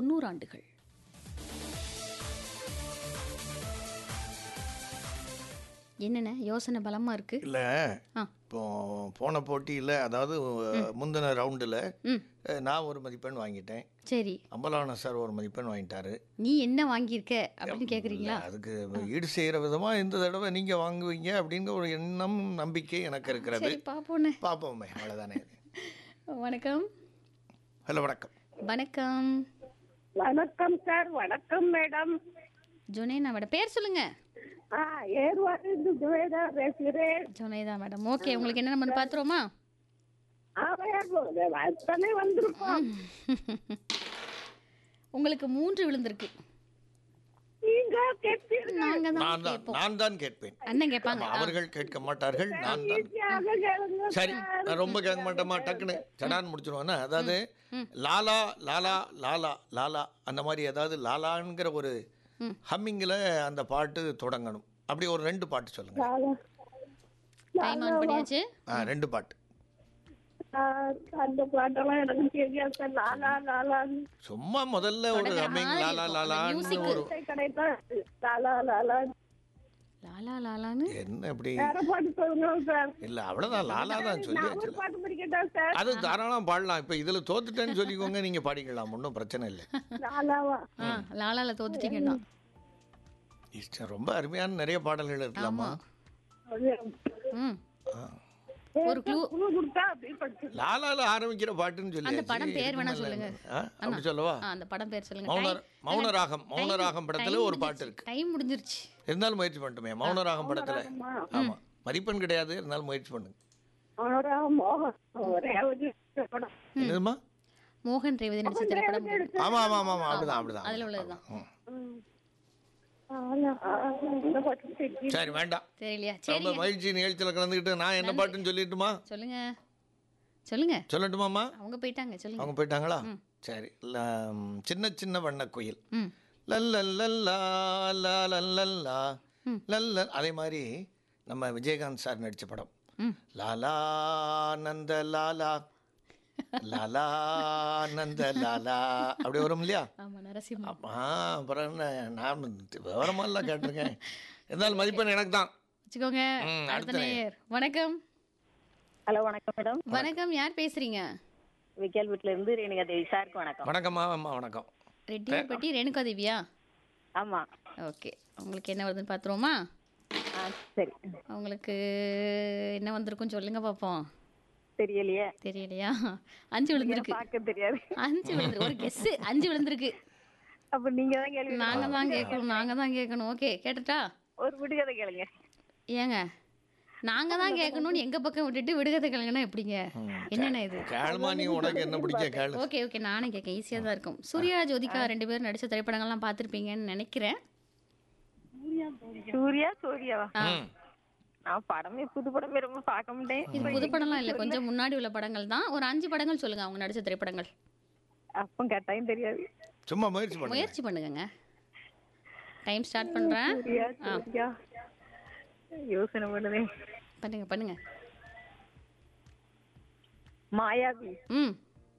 தொண்ணூறு ஆண்டுகள் என்னென்ன யோசனை பலமா இருக்கு இல்லை ஆ இப்போ போன போட்டியில் அதாவது முந்தின ரவுண்டில் ம் நான் ஒரு மதிப்பெண் வாங்கிட்டேன் சரி அம்பலான சார் ஒரு மதிப்பெண் வாங்கிட்டாரு நீ என்ன வாங்கியிருக்க அப்படின்னு கேக்குறீங்களா அதுக்கு ஈடு செய்கிற விதமாக இந்த தடவை நீங்கள் வாங்குவீங்க அப்படிங்கிற ஒரு எண்ணம் நம்பிக்கை எனக்கு இருக்கிறது சரி பாப்போண்ணே பார்ப்போமே அவ்வளோதானே வணக்கம் ஹலோ வணக்கம் வணக்கம் வணக்கம் சார் வணக்கம் மேடம் ஜுனேனாவோட பேர் சொல்லுங்க ஆ ஏர்வாடு துவேதா பேசுகிறேன் ஜுனேதா மேடம் ஓகே உங்களுக்கு என்ன நம்ம பார்த்துருவோமா அத்தனை வந்திருக்கோம் உங்களுக்கு மூன்று விழுந்திருக்கு நீங்க கேட்பீர்கள் நாங்க தான் நான் தான் நான் தான் கேட்பேன் அண்ணன் கேட்பாங்க ஆமா, அவர்கள் கேட்க மாட்டார்கள் நான் தான் ஈஸியாக கேளுங்க சரி நான் ரொம்ப கேட்க மாட்டேமா டக்குன்னு சடான்னு முடிச்சிருவேன்னா அதாவது லாலா லாலா லாலா லாலா அந்த மாதிரி அதாவது லாலாங்கிற ஒரு ஹம்மிங்கில் அந்த பாட்டு தொடங்கணும் அப்படி ஒரு ரெண்டு பாட்டு சொல்லுங்க டைம் ஆன் பண்ணியாச்சு ஆ ரெண்டு பாட்டு ஆ, அந்த பாட்டெல்லாம் எனக்கு தெரியாது சார் லாலா லாலான்னு சும்மா முதல்ல ஒரு தொடங்குற ஹம்மிங் மாதிரி லாலா இருக்கும். அந்த லாலான்னு music. ஒரு கிடைத்தா லாலா லாலா லாலா லாலான்னு என்ன இப்படி வேற பாட்டு சொல்லுங்க சார் இல்ல அவ்வளவுதான் லாலா தான் சொல்லி நான் ஒரு பாட்டு படிக்கட்டா சார் அது தாராளம் பாடலாம் இப்ப இதுல தோத்துட்டேன்னு சொல்லிக்கோங்க நீங்க பாடிக்கலாம் ஒன்றும் பிரச்சனை இல்லை லாலாவா ஆ லாலால தோத்துட்டீங்கன்னா இஷ்டம் ரொம்ப அருமையான நிறைய பாடல்கள் இருக்கலாமா ம் ஒரு க்ளூ குழு கொடுத்தா அப்படி படிச்சு லாலால ஆரம்பிக்கிற பாட்டுன்னு சொல்லி அந்த படம் பேர் வேணா சொல்லுங்க. அப்படி சொல்லவா ஆ, அந்த படம் பேர் சொல்லுங்க மௌன Time- மௌனராகம் Time- மௌனராகம் படத்துல time ஒரு பாட்டு முடிஞ்சிருச்சு. இருக்கு டைம் முடிஞ்சிருச்சு இருந்தாலும் முயற்சி பண்ணட்டுமே மௌனராகம் படத்துல ஆமா மதிப்பெண் கிடையாது இருந்தாலும் முயற்சி பண்ணுங்க அவரா மோகன் ரேவதி படம் என்னதுமா மோகன் ரேவதி நடிச்ச திரைப்படம் ஆமா ஆமா ஆமா ஆமா அப்படிதான் அப்படிதான் அதுல உள்ளதுதான் ம். ஆனா, இந்த பாட்டு தெரியும் சரி வேண்டாம் தெரியலையா ரொம்ப சரிங்க மகிழ்ச்சி நிகழ்ச்சியில் கலந்துக்கிட்டு நான் என்ன பாட்டுன்னு சொல்லிட்டுமா சொல்லுங்க சொல்லுங்க சொல்லட்டுமாம்மா அவங்க போயிட்டாங்க சொல்லுங்க அவங்க போயிட்டாங்களா சரி ல- ம், சின்ன சின்ன வண்ணக்குயில் ம் லல்லல்லல்லா, லாலல்லல்லா, லல்ல அதே மாதிரி நம்ம விஜயகாந்த் சார் நடித்த படம் ம். லாலா நந்த லாலா லாலா நந்த லாலா அப்படி வரும் இல்லையா ஆமா நரசிம்ம அப்பா அப்புறம் என்ன நான் விவரமெல்லாம் கேட்டிருக்கேன் இருந்தாலும் மதிப்பெண் எனக்கு தான் வச்சுக்கோங்க ம், அடுத்த அடுத்த நேயர் வணக்கம் ஹலோ வணக்கம் மேடம் வணக்கம் யார் பேசுறீங்க விக்கல் வீட்ல இருந்து ரேணுகா தேவி சாருக்கு வணக்கம் வணக்கம்மா அம்மா வணக்கம் ரெட்டியார்பட்டி ரேணுகா தேவியா ஆமா ஓகே உங்களுக்கு என்ன வருதுன்னு பார்த்துருவோமா ஆ சரி உங்களுக்கு என்ன வந்திருக்கும் சொல்லுங்க பார்ப்போம் தெரியலையே தெரியலையா அஞ்சு விழுந்திருக்கு பார்க்க தெரியாது அஞ்சு விழுந்திருக்கு ஒரு கெஸ் அஞ்சு விழுந்திருக்கு அப்ப நீங்க தான் கேள்வி நாங்க தான் கேட்கணும் நாங்க தான் கேட்கணும் ஓகே கேட்டுட்டா ஒரு விடுகதை கேளுங்க ஏங்க நாங்க தான் கேட்கணும்னு எங்க பக்கம் விட்டுட்டு விடுகதை கிழங்குனா எப்படிங்க என்னென்ன இது கேளுமா நீ உனக்கு என்ன பிடிக்க கேளு ஓகே ஓகே நானே கேட்க ஈஸியாக தான் இருக்கும் சூர்யா ஜோதிகா ரெண்டு பேரும் நடிச்ச திரைப்படங்கள்லாம் பார்த்துருப்பீங்கன்னு நினைக்கிறேன் சூர்யா சூர்யாவா ம் நான் படமே புது படமே ரொம்ப பார்க்க இது மாட்டேன் புது படம்லாம் இல்லை கொஞ்சம் முன்னாடி உள்ள படங்கள் தான் ஒரு அஞ்சு படங்கள் சொல்லுங்க அவங்க நடிச்ச திரைப்படங்கள் அப்போ கட்டாயம் தெரியாது சும்மா முயற்சி பண்ணுங்க முயற்சி பண்ணுங்கங்க டைம் ஸ்டார்ட் பண்றேன் சூர்யா சூர்யா யோசனை பண்ணுதே பண்ணுங்க பண்ணுங்க மாயாவி ம்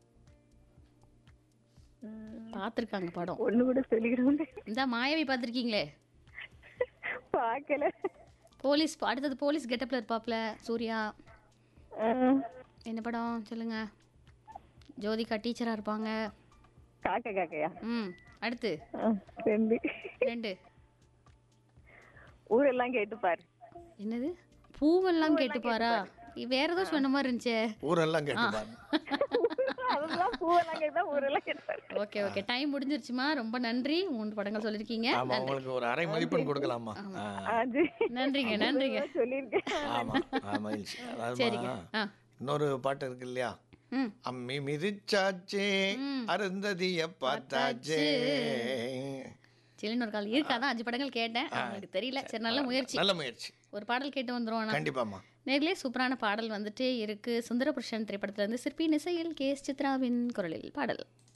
பார்த்துருக்காங்க படம் ஒண்ணு கூட சொல்லிக்கிறோம் இந்த மாயாவி பார்த்துருக்கீங்களே பார்க்கல போலீஸ் அடுத்தது போலீஸ் கெட்டப்ல இருப்பாப்ல சூர்யா ஆ, என்ன படம் சொல்லுங்க ஜோதிகா டீச்சரா இருப்பாங்க காக்கா காக்கையா ம் அடுத்து ஆ, ரெண்டு ரெண்டு ஊரெல்லாம் கேட்டு பாரு என்னது பூவெல்லாம் கேட்டுப்பாரா வேற ஏதோ சொன்ன மாதிரி இருந்துச்சே ஊரெல்லாம் கேட்டு பாருங்க அதெல்லாம் பூவெல்லாம் கேட்டா ஊரெல்லாம் கேட்டு பாரு ஓகே ஓகே டைம் முடிஞ்சிருச்சுமா ரொம்ப நன்றி மூன்று படங்கள் சொல்லியிருக்கீங்க ஆமா உங்களுக்கு ஒரு அரை மதிப்பெண் கொடுக்கலாமா ஆ. அது நன்றிங்க நன்றிங்க சொல்லியிருக்கேன் ஆமா ஆ, மகிழ்ச்சி சரிங்க அதாவதுமா, ஆ இன்னொரு பாட்டு இருக்கு இல்லையா ம் அம்மி மிதிச்சாச்சே அருந்ததிய பார்த்தாச்சே சில்லுன்னு ஒரு கால் இருக்காதான் அஞ்சு படங்கள் கேட்டேன் அவங்களுக்கு தெரியல சரி நல்ல முயற்சி நல்ல முயற்சி ஒரு பாடல் கேட்டு வந்துருவோம் கண்டிப்பாம்மா நேர்களே சூப்பரான பாடல் வந்துட்டே இருக்கு சுந்தரபுருஷன் திரைப்படத்துல இருந்து சிற்பி நிசையில் கே எஸ் சித்ராவின் குரலில் பாடல்